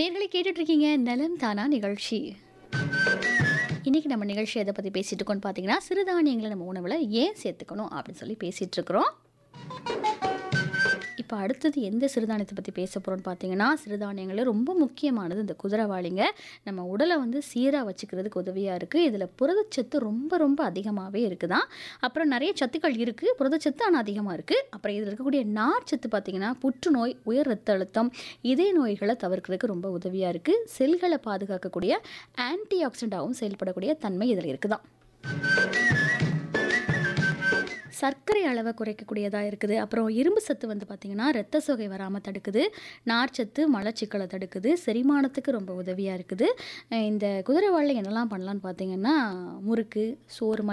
நேர்களை கேட்டுட்டு இருக்கீங்க நலம் தானா நிகழ்ச்சி இன்னைக்கு நம்ம நிகழ்ச்சி எதை பற்றி பேசிட்டு இருக்கோம்னு பார்த்தீங்கன்னா சிறுதானியங்களை நம்ம உணவில் ஏன் சேர்த்துக்கணும் அப்படின்னு சொல்லி பேசிட்டு இருக்கிறோம் இப்போ அடுத்தது எந்த சிறுதானியத்தை பற்றி பேச போகிறோம்னு பார்த்தீங்கன்னா சிறுதானியங்களில் ரொம்ப முக்கியமானது இந்த குதிரைவாளிங்க நம்ம உடலை வந்து சீராக வச்சுக்கிறதுக்கு உதவியாக இருக்குது இதில் புரதச்சத்து ரொம்ப ரொம்ப அதிகமாகவே இருக்குதான் அப்புறம் நிறைய சத்துக்கள் இருக்குது புரதச்சத்து ஆனால் அதிகமாக இருக்குது அப்புறம் இதில் இருக்கக்கூடிய நார் சத்து பார்த்திங்கன்னா புற்றுநோய் உயர் ரத்த அழுத்தம் இதய நோய்களை தவிர்க்கிறதுக்கு ரொம்ப உதவியாக இருக்குது செல்களை பாதுகாக்கக்கூடிய ஆன்டி ஆக்சிடென்ட்டாகவும் செயல்படக்கூடிய தன்மை இதில் இருக்குதான் சர்க்கரை அளவை குறைக்கக்கூடியதாக இருக்குது அப்புறம் இரும்பு சத்து வந்து பார்த்திங்கன்னா ரத்த சோகை வராமல் தடுக்குது நார்ச்சத்து மலச்சிக்கலை தடுக்குது செரிமானத்துக்கு ரொம்ப உதவியாக இருக்குது அஹ் இந்த குதிரைவாழில் என்னெல்லாம் பண்ணலான்னு பார்த்தீங்கன்னா முறுக்கு சோறு மாதிரி